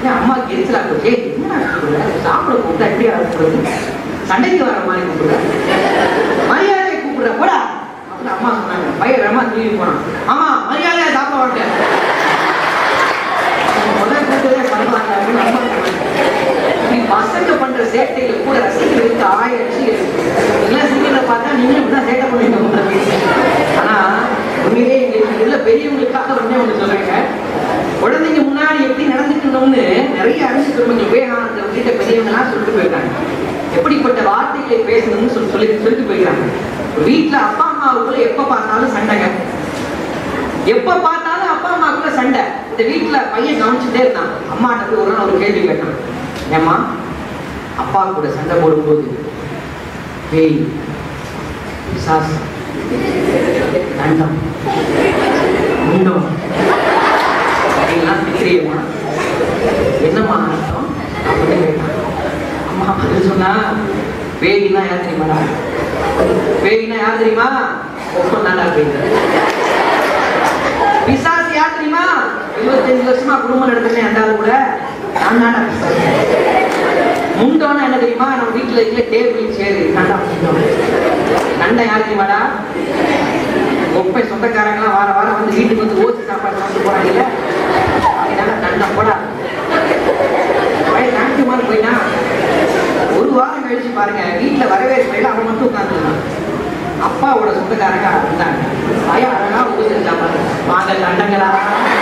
ஏன் அம்மா எரிச்சலா போச்சு ஏய், என்னடா கூப்பிடுற சாப்பிட கூப்பிட்டா எப்படி கூப்பிடுறது சண்டைக்கு வர மாதிரி கூப்பிடுற மரியாதையை கூப்பிடுற போடா அப்படின்னு அம்மா சொன்னாங்க பையன் ரமா தூக்கி போனான் ஆமா மரியாதையா சாப்பிட மாட்டேன் முதல் கூட்டதே பரவாயில்ல அப்படின்னு அம்மா சொன்னாங்க நீ பசங்க பண்ற சேட்டையில கூட ரசிக்கிறதுக்கு ஆயிரம் விஷயம் இருக்கு இதெல்லாம் சிங்கில பார்த்தா நீங்களும் இப்படிதான் சேட்டை பண்ணுவீங்க ஆனா உண்மையிலே எங்களுக்கு இதுல பெரியவங்களுக்காக வந்து ஒண்ணு சொல்றேங்க குழந்தைங்க முன்னாடி எப்படி நடந்துக்கணும்னு நிறைய அறிஞர் பெருமக்கள் விவேகானந்தர் உள்ளிட்ட பெரியவங்கலாம் சொல்லிட்டு போயிருக்காங்க எப்படிப்பட்ட வார்த்தைகளை பேசணும்னு சொல்லி சொல்லி சொல்லிட்டு போயிருக்காங்க வீட்டுல அப்பா அம்மாவுக்குள்ள எப்ப பார்த்தாலும் சண்டைங்க எப்ப பார்த்தாலும் அப்பா அம்மாக்குள்ள சண்டை இந்த வீட்டுல பையன் கவனிச்சுட்டே இருந்தான் அம்மாட்ட போய் ஒரு நாள் ஒரு கேள்வி கேட்டான் ஏம்மா அப்பா கூட சண்டை போடும்போது பேய் பிசாசு தண்டம் முண்டம் அப்படின்லாம் திக்கிறியம்மா என்னம்மா அர்த்தம் அப்படின்னு கேட்டான் அம்மா பதில் சொன்னா பேய்னா யார் தெரியுமாடா பேய்னா யார் தெரியுமா ஒப்பந்தாடா பேய் பிசாசு யார் தெரியுமா இருபத்தஞ்சு வருஷமா குடும்பம் நடத்துறேன் அந்த ஆளு கூட நான் தான்டா பிசாசு முண்டோன்னா என்ன தெரியுமா நம்ம வீட்டுல இருக்கிற டேபிள் சேரு நண்டா முண்டோம் நண்டை யார் தெரியுமாடா ஒப்பை சொந்தக்காரங்களாம் வார வாரம் வந்து வீட்டுக்கு வந்து ஓசி சாப்பாடு சாப்பிட்டு போறாங்கல்ல அதனால நண்டா போடா பையன் நாட்டு மாதிரி போயினா ஒரு வாரம் கழிச்சு பாருங்க வீட்டுல வரவேற்பையில அவன் மட்டும் உட்காந்துருந்தான் அப்பாவோட சொந்தக்காரங்க இருந்தாங்க பையன் அழகா ஊசி சாப்பாடு வாங்க நண்டங்களா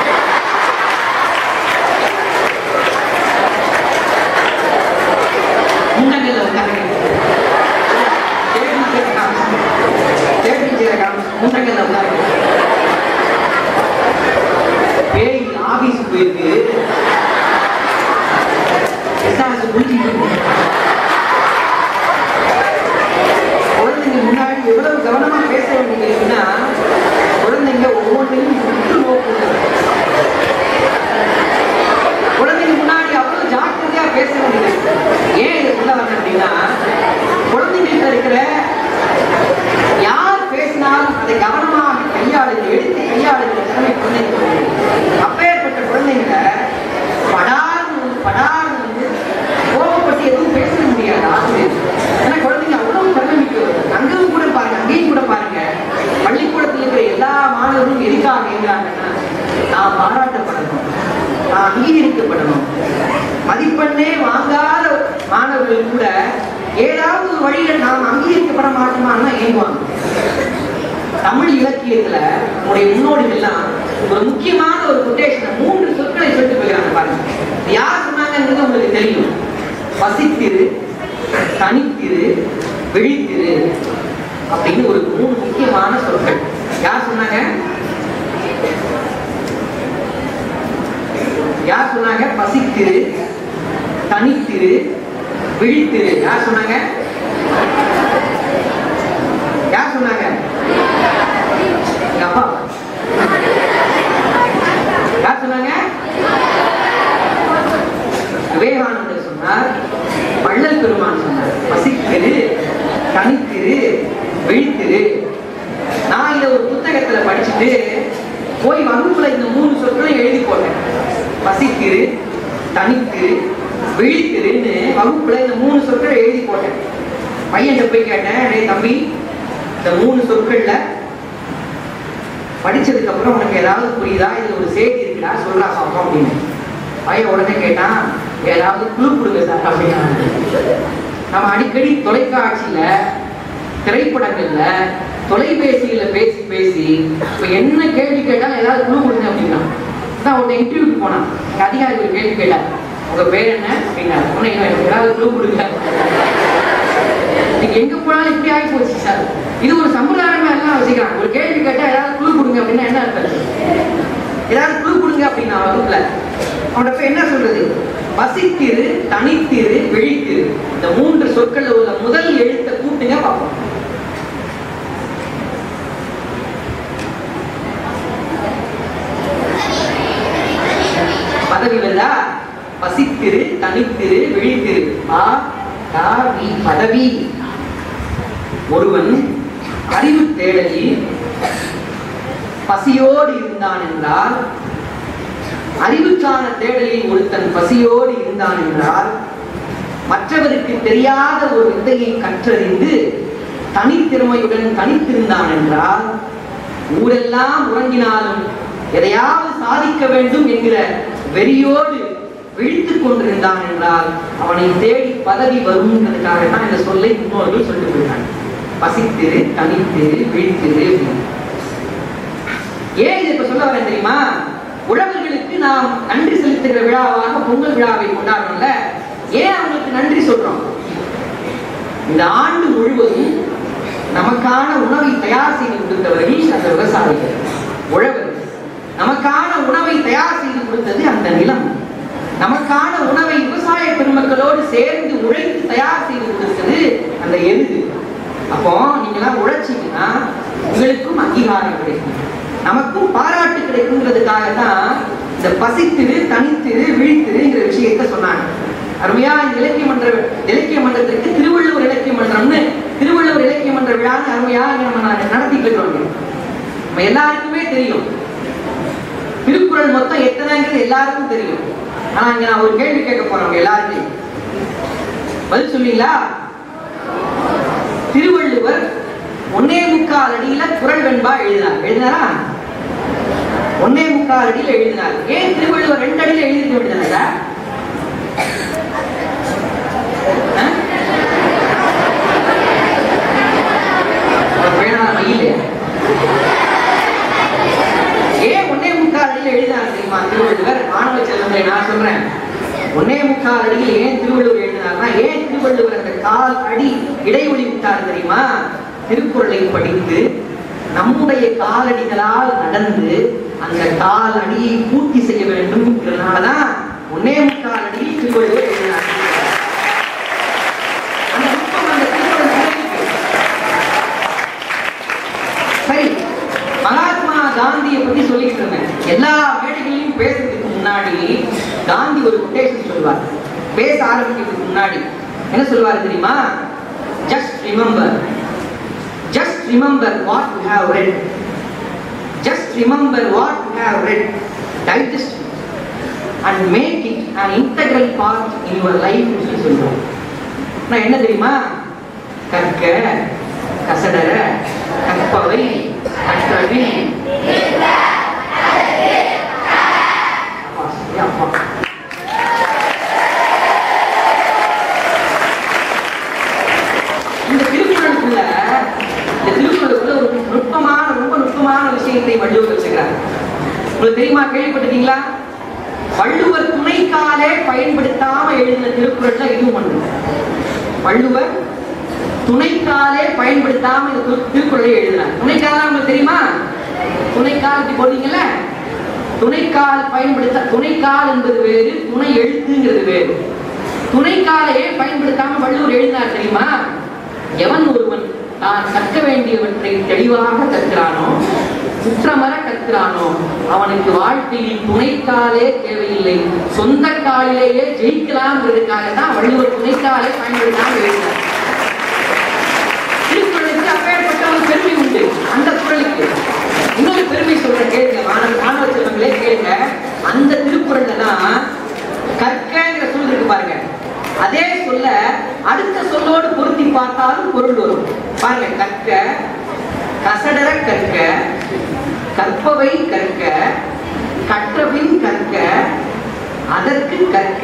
முண்டங்கள்ல உட்காருங்க டேபிள் சேர காமிச்சு டேபிள் சேர காமிச்சு முண்டங்கள்ல உட்காருங்க பேய் ஆபீஸ் போயிருக்கு பிசாசு குளிச்சிட்டு இருக்கு. குழந்தைங்க முன்னாடி எவ்வளவு கவனமா பேச வேண்டியது இருக்குன்னா குழந்தைங்க ஒவ்வொன்றையும் உற்று நோக்குங்க குழந்தைங்க முன்னாடி அவ்வளவு ஜாக்கிரதையா பேச வேண்டியது இருக்கு. ஏன் இது சொல்ல வரேன் அப்படின்னா குழந்தைங்கள்ட்ட இருக்கிற யார் பேசினாலும் அதை கவனமாக கையாளுங்க எடுத்து கையாளுங்க திறமை குழந்தைங்க அப்பேற்பட்ட குழந்தைங்களை படார்னு படார்னு வந்து கோபப்பட்டு எதுவும் பேச முடியாது ஆசிரியர் ஏன்னா குழந்தைங்க அவ்வளவு திறமைமிக்கவர் அங்கேயும் கூட பாருங்க அங்கேயும் கூட பாருங்க பள்ளிக்கூடத்தில் இருக்கிற எல்லா மாணவர்களும் எதுக்காக இருக்கிறாங்கன்னா நான் பாராட்டப்படணும் நான் அங்கீகரிக்கப்படணும் மதிப்பெண்ணே வாங்காத மாணவர்கள் கூட ஏதாவது ஒரு வழியில நாம் அங்கீகரிக்கப்பட மாட்டோமான்னா ஏங்குவாங்க தமிழ் இலக்கியத்துல நம்முடைய முன்னோடிகள்லாம் ஒரு முக்கியமான ஒரு கொட்டேஷன் மூன்று சொற்களை சொல்லிட்டு போகிறாங்க பாருங்க இது யார் சொன்னாங்கன்றது உங்களுக்கு தெரியும் பசித்திரு தனித்திரு விழித்திரு அப்படின்னு ஒரு மூணு முக்கியமான சொற்கள் யார் சொன்னாங்க யார் சொன்னாங்க பசித்திரு தனித்திரு விழித்திரு யார் சொன்னாங்க யார் சொன்னாங்க எங்க அப்பா யார் சொன்னாங்க விவேகானந்தர் சொன்னார் வள்ளல் பெருமான் சொன்னார் பசித்திரு தனித்திரு விழித்திரு நான் இதை ஒரு புத்தகத்துல படிச்சுட்டு போய் வகுப்புல இந்த மூணு சொற்களையும் எழுதி போட்டேன் பசித்திரு தனித்திரு விழித்திருன்னு வகுப்புல இந்த மூணு சொற்களை எழுதி போட்டேன் பையன்கிட்ட போய் கேட்டேன் டேய் தம்பி இந்த மூணு சொற்கள்ல படிச்சதுக்கு அப்புறம் உனக்கு ஏதாவது புரியுதா இதுல ஒரு செய்தி இருக்குடா சொல்றா பாப்போம் அப்படின்னு பையன் உடனே கேட்டான் ஏதாவது குழு கொடுங்க சார் அப்படின்னா நம்ம அடிக்கடி தொலைக்காட்சியில திரைப்படங்கள்ல தொலைபேசியில பேசி பேசி இப்ப என்ன கேள்வி கேட்டாலும் ஏதாவது குழு கொடுங்க அப்படின்னா நான் ஒரு இன்டர்வியூக்கு போனான் எங்க அதிகாரி ஒரு கேள்வி கேட்டார் உங்க பேர் என்ன அப்படின்னா உடனே எனக்கு ஏதாவது குழு கொடுங்க நீங்க எங்க போனாலும் இப்படி ஆகி போச்சு சார் இது ஒரு சம்பிரதாயமா எல்லாம் வச்சுக்கிறாங்க ஒரு கேள்வி கேட்டா ஏதாவது குழு கொடுங்க அப்படின்னா என்ன அர்த்தம் ஏதாவது குழு கொடுங்க அப்படின்னா வகுப்புல அவனோட பேர் என்ன சொல்றது பசித்திரு தனித்திரு விழித்திரு இந்த மூன்று சொற்கள்ல உள்ள முதல் எழுத்தை கூட்டுங்க பார்ப்போம் பதவி வருதா பசித்திரு தனித்திரு விழித்திரு ஆ தா வி பதவி ஒருவன் அறிவு தேடலில் பசியோடு இருந்தான் என்றால் அறிவுக்கான தேடலில் ஒருத்தன் பசியோடு இருந்தான் என்றால் மற்றவருக்கு தெரியாத ஒரு வித்தையை கற்றறிந்து தனித்திறமையுடன் தனித்திருந்தான் என்றால் ஊரெல்லாம் உறங்கினாலும் எதையாவது சாதிக்க வேண்டும் என்கிற வெறியோடு விழித்துக் கொண்டிருந்தான் என்றால் அவனை தேடி பதவி வரும்ன்றதுக்காக தான் இந்த சொல்லை முன்னோர்கள் சொல்லிட்டு போயிருக்காங்க பசித்திரு தனித்திரு விழித்திரு அப்படின்னு. ஏன் இதை இப்ப சொல்ல வரேன் தெரியுமா உழவர்களுக்கு நாம் நன்றி செலுத்துகிற விழாவாக பொங்கல் விழாவை கொண்டாடுறோம்ல ஏன் அவங்களுக்கு நன்றி சொல்றோம் இந்த ஆண்டு முழுவதும் நமக்கான உணவை தயார் செய்து கொடுத்தவர்கள் அந்த விவசாயிகள் உழவர்கள் நமக்கான உணவை தயார் செய்து கொடுத்தது அந்த நிலம் நமக்கான உணவை விவசாய பெருமக்களோடு சேர்ந்து உழைத்து தயார் செய்து கொடுத்தது அந்த எருது அப்போ நீங்களாம் உழைச்சீங்கன்னா உங்களுக்கும் அங்கீகாரம் கிடைக்கும் நமக்கும் பாராட்டு கிடைக்குங்கிறதுக்காக தான் இந்த பசித்திரு தனித்திரு விழித்திருங்கிற விஷயத்த சொன்னாங்க அருமையா இந்த இலக்கிய மன்ற இலக்கிய மன்றத்திற்கு திருவள்ளுவர் இலக்கிய மன்றம்னு திருவள்ளுவர் இலக்கிய மன்ற விழான்னு அருமையா இங்க நம்ம நா- நடத்திட்டு இருக்கோம் நம்ம எல்லாருக்குமே தெரியும் திருக்குறள் மொத்தம் எத்தனைங்கிறது எல்லாருக்கும் தெரியும் ஆனா இங்க நான் ஒரு கேள்வி கேட்க போறேன் உங்க எல்லாருக்கும் பதில் சொல்வீங்களா திருவள்ளுவர் ஒன்னே முக்கால் அடியில குரல் வெண்பா எழுதினார் எழுதினாரா ஒன்னே முக்கால் அடியில எழுதினார் ஏன் திருவள்ளுவர் ரெண்டு அடியில எழுதிட்டு விடுதாரா ஏன் ஒன்னே முக்கால் அடியில் எழுதினார் தெரியுமா திருவள்ளுவர் மாணவ செல்வங்களை நான் சொல்றேன் ஒன்னே முக்கால் அடியில் ஏன் திருவள்ளுவர் எழுதினார்னா ஏன் திருவள்ளுவர் அந்த கால் அடி இடைவெளி விட்டார் தெரியுமா திருக்குறளை படித்து நம்முடைய காலடிகளால் நடந்து அந்த கால் அடியை பூர்த்தி செய்ய வேண்டும்ங்கிறதுனாலதான் ஒன்னே முக்கால் அடியில் திருவள்ளுவர் எழுதினார் அந்த நுட்பம் அந்த திருக்குறள் இருக்கு. சரி மகாத்மா காந்தியை பத்தி சொல்லிட்டு இருந்தேன் எல்லா மேடைகளையும் பேசுறதுக்கு முன்னாடி காந்தி ஒரு கொட்டேஷன் சொல்வார் பேச ஆரம்பிக்கிறதுக்கு முன்னாடி என்ன சொல்வார் தெரியுமா just remember just remember what you have read just remember what you have read digest and make it an integral part in your life சொல்லி சொல்றோம் நான் என்ன தெரியுமா கற்க கசடர கற்பவை கற்றபின் அப்பா, ஏ அப்பா. இந்த திருக்குறளுக்குள்ள இந்த திருக்குறளுக்குள்ள ஒரு நுட்பமான ரொம்ப நுட்பமான விஷயத்தை வள்ளுவர் வச்சுக்கிறார் உங்களுக்கு தெரியுமா கேள்விப்பட்டிருக்கீங்களா வள்ளுவர் துணைக்காலே பயன்படுத்தாம எழுதின திருக்குறள்ல இதுவும் ஒன்று வள்ளுவர் துணைக்காலே பயன்படுத்தாம இந்த திரு- திருக்குறளை எழுதினார் துணைக்கால உங்களுக்கு தெரியுமா துணைக்கால் இப்படி போடுவீங்கல்ல துணைக்கால் பயன்படுத்த துணைக்கால் என்பது வேறு துணை எழுத்துங்கிறது வேறு துணைக்காலையே பயன்படுத்தாம வள்ளுவர் எழுதினார் தெரியுமா எவன் ஒருவன் தான் கற்க வேண்டியவற்றை தெளிவாக கற்கிறானோ குற்றமர கற்கிறானோ அவனுக்கு வாழ்க்கையில் துணைக்காலே தேவையில்லை சொந்த காலிலேயே ஜெயிக்கலாம்ங்கிறதுக்காக தான் வள்ளுவர் துணைக்காலே பயன்படுத்தாம எழுதினார் திருக்குறளுக்கு அப்பேற்பட்ட ஒரு பெருமை உண்டு அந்த குறளுக்கு இன்னொரு பெருமை சொல்ற கேளுங்க மாணவ மாணவ செல்வங்களே கேளுங்க அந்த திருக்குறள்ல தான் கற்கங்கிற சொல் இருக்கு பாருங்க அதே சொல்ல அடுத்த சொல்லோடு பொருத்தி பார்த்தாலும் பொருள் வரும் பாருங்க கற்க கசடர கற்க கற்பவை கற்க கற்றபின் கற்க அதற்கு கற்க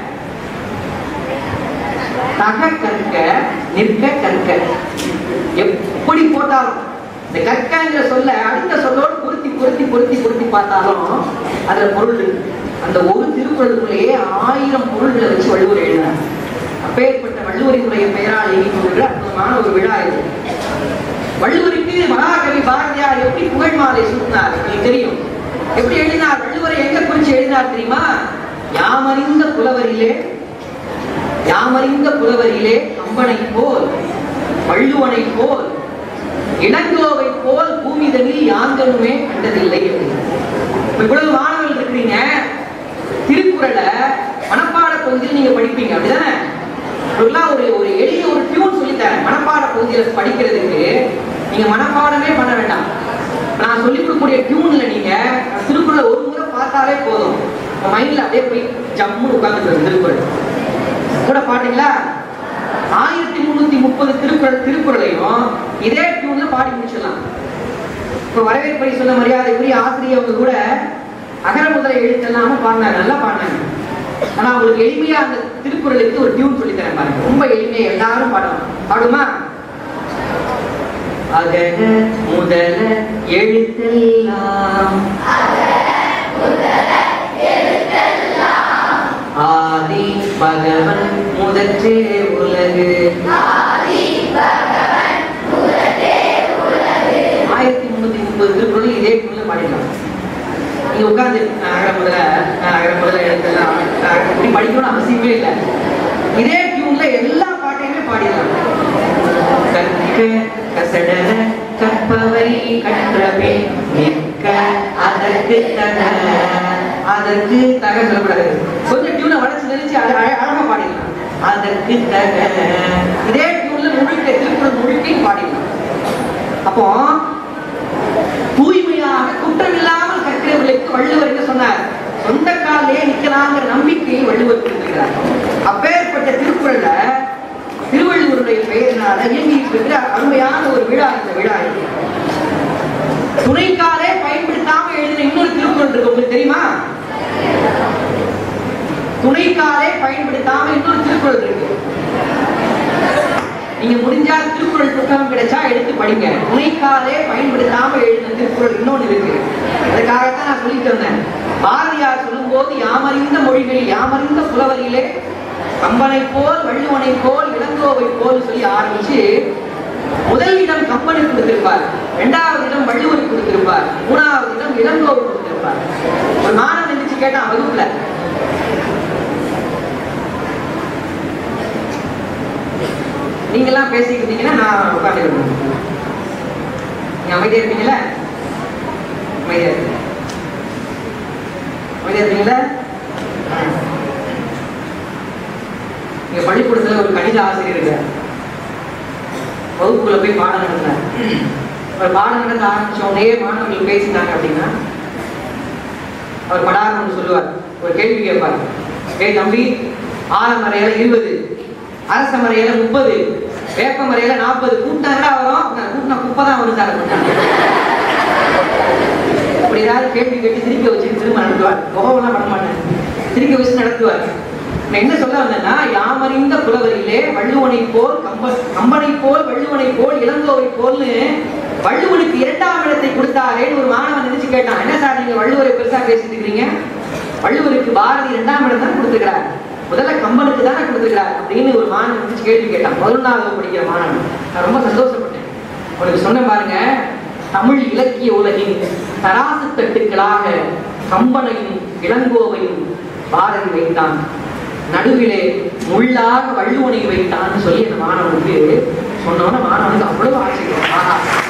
தக கற்க நிற்க கற்க எப்படி போட்டாலும் இந்த கற்கங்கிற சொல்ல அடுத்த சொல்லோடு பொருத்தி பொருத்தி பொருத்தி பொருத்தி பார்த்தாலும் அதுல பொருள் இருக்கு அந்த ஒரு திருக்குறளுக்குள்ளேயே ஆயிரம் பொருள்களை வச்சு வள்ளுவர் எழுதினார் அப்பேற்பட்ட வள்ளுவரினுடைய பெயரால் எழுதிக்கொள்கிற அற்புதமான ஒரு விழா இது வள்ளுவருக்கு மகாகவி பாரதியார் எப்படி புகழ் மாலை சூட்டினார் உங்களுக்கு தெரியும் எப்படி எழுதினார் வள்ளுவரை எங்க குறிச்சு எழுதினார் தெரியுமா யாமறிந்த புலவரிலே யாமறிந்த புலவரிலே கம்பனை போல் வள்ளுவனை போல் இளங்கோவை போல் பூமிதனில் யாங்கனுமே கண்டதில்லை அப்படின்னு. இப்ப இவ்வளவு மாணவர்கள் இருக்கிறீங்க திருக்குறளை மனப்பாட பகுதியில் நீங்க படிப்பீங்க அப்படிதானே இதெல்லாம் ஒரு ஒரு எளிய ஒரு டியூன் சொல்லித்தரேன் மனப்பாட பகுதியில படிக்கிறதுக்கு நீங்க மனப்பாடமே பண்ண வேண்டாம் நான் சொல்லிக் கொடுக்கக்கூடிய டியூன்ல நீங்க திருக்குறளை ஒரு முறை பார்த்தா பார்த்தாலே போதும் உங்க மைண்ட்ல அப்படியே போய் ஜம்முன்னு உட்கார்ந்துட்டு திருக்குறள் கூட பாத்தீங்களா ஆயிரத்தி முன்னூத்தி முப்பது திருக்குறள் திருக்குறளையும் இதே டியூன்ல பாடி முடிச்சிடலாம் இப்ப வரவேற்பை சொன்ன மரியாதைக்குரிய ஆசிரியர் அவங்க கூட அகர முதல எழுத்தெல்லாம பாடினாங்க நல்லா பாடினாங்க ஆனா அவங்களுக்கு எளிமையா அந்த திருக்குறளுக்கு ஒரு டியூன் சொல்லி தரேன் பாருங்க ரொம்ப எளிமையா எல்லாரும் பாடலாம் பாடுமா அகர முதல எழுத்தெல்லாம் ஆதி பகவன் முதற்றே உலகு ஆயிரத்தி முன்னூத்தி முப்பது திருக்குறள் இதே குள்ள பாடிடலாம் நீங்க உட்கார்ந்து அகர முதல அகர முதல எழுத்தெல்லாம் அஹ், இப்படி படிக்கணும்னு அவசியமே இல்லை இதே டியூன்ல எல்லா பாட்டையுமே பாடிடலாம் கற்க கசடர கற்பவை கற்றவே நிற்க அதற்கு தக அதற்கு தக சொல்லக்கூடாது கொஞ்சம் டியூனை வளைச்சு நெளிச்சு அழ- அழ- அழகா பாடிடலாம் அதற்கு தக இதே டியூன்ல முழுக்க திருக்குறள் முழுக்கையும் பாடிடலாம் அப்போ தூய்மையாக குற்றமில்லாமல் கற்கிறவர்களுக்கு வள்ளுவர் என்ன சொன்னார் சொந்த காலே நிக்கலாங்கிற நம்பிக்கையை வள்ளுவர் கொடுத்திருக்கிறார் அப்பேற்பட்ட திருக்குறள்ல திருவள்ளுவருடைய பெயரினால இயங்கிட்டு இருக்கிற அருமையான ஒரு விழா இந்த விழா இது துணைக்காலே பயன்படுத்தாம எழுதின இன்னொரு திருக்குறள் இருக்கு உங்களுக்கு தெரியுமா துணைக்காலே பயன்படுத்தாம இன்னொரு திருக்குறள் இருக்கு நீங்க முடிஞ்சா திருக்குறள் புத்தகம் கிடைச்சா எடுத்து படிங்க துணைக்காலே பயன்படுத்தாம எழுதின திருக்குறள் இன்னொன்னு இருக்கு அதுக்காகத்தான் நான் சொல்லிட்டு வந்தேன் பாரதியார் சொல்லும்போது யாமறிந்த மொழிகளில் யாமறிந்த புலவரிலே கம்பனை போல் வள்ளுவனை போல் இளங்கோவை போல் சொல்லி ஆரம்பிச்சு முதல் இடம் கம்பனுக்கு கொடுத்திருப்பார் இரண்டாவது இடம் வள்ளுவருக்கு கொடுத்திருப்பார் மூணாவது இடம் இளங்கோவுக்கு கொடுத்திருப்பார் ஒரு மாணவன் எந்திரிச்சு கேட்டான் வகுப்புல நீங்கெல்லாம் பேசிட்டு இருந்தீங்கன்னா நான் உட்காந்துருக்கணும் நீங்க அமைதியா இருப்பீங்களா அமைதியா இருப்பீங்க அமைதியா இருப்பீங்களா நீங்க பள்ளிக்கூடத்துல ஒரு கணித ஆசிரியர் இருக்கார் வகுப்புல போய் பாடம் நடந்தார் அவர் பாடம் நடத்த ஆரம்பிச்ச உடனே மாணவர்கள் பேசிட்டாங்க அப்படின்னா அவர் படாரம் ஒன்று சொல்லுவார் ஒரு கேள்வி கேட்பார் ஏய் தம்பி ஆலமரையில இருபது அரச மரையில முப்பது வேப்ப மரையில நாற்பது கூட்டினா வரும் நான் கூட்டினா குப்பை தான் வரும் சார் அப்படின்னாங்க. அப்படி ஏதாவது கேள்வி கேட்டு சிரிக்க வச்சு திரும்ப நடத்துவார் கோபம்லாம் பண்ண மாட்டேன் சிரிக்க வச்சு நடத்துவார் நான் என்ன சொல்ல வந்தேன்னா யாமறிந்த புலவரிலே வள்ளுவனை போல் கம்ப கம்பனை போல் வள்ளுவனை போல் இளங்கோவை போல்னு வள்ளுவனுக்கு இரண்டாம் இடத்தை கொடுத்தாரேன்னு ஒரு மாணவன் நினைச்சு கேட்டான் என்ன சார் நீங்க வள்ளுவரை பெருசா பேசிட்டு இருக்கிறீங்க வள்ளுவருக்கு பாரதி இரண்டாம் இடம் தான் கொடுத்துக்கிறார் முதல்ல கம்பனுக்கு தானே கொடுத்துக்கிறார் அப்படின்னு ஒரு மாணவன் நினைச்சு கேள்வி கேட்டான் பதினொன்றாவது படிக்கிற மாணவன் நான் ரொம்ப சந்தோஷப்பட்டேன் உனக்கு சொன்ன பாருங்க தமிழ் இலக்கிய உலகின் தராசு தட்டுக்களாக கம்பனையும் இளங்கோவையும் பாரதி வைத்தான் நடுவிலே முள்ளாக வள்ளுவனை வைத்தான்னு சொல்லி அந்த மாணவனுக்கு சொன்னோன்னு மாணவனுக்கு அவ்வளவு ஆச்சரியம் ஆஹா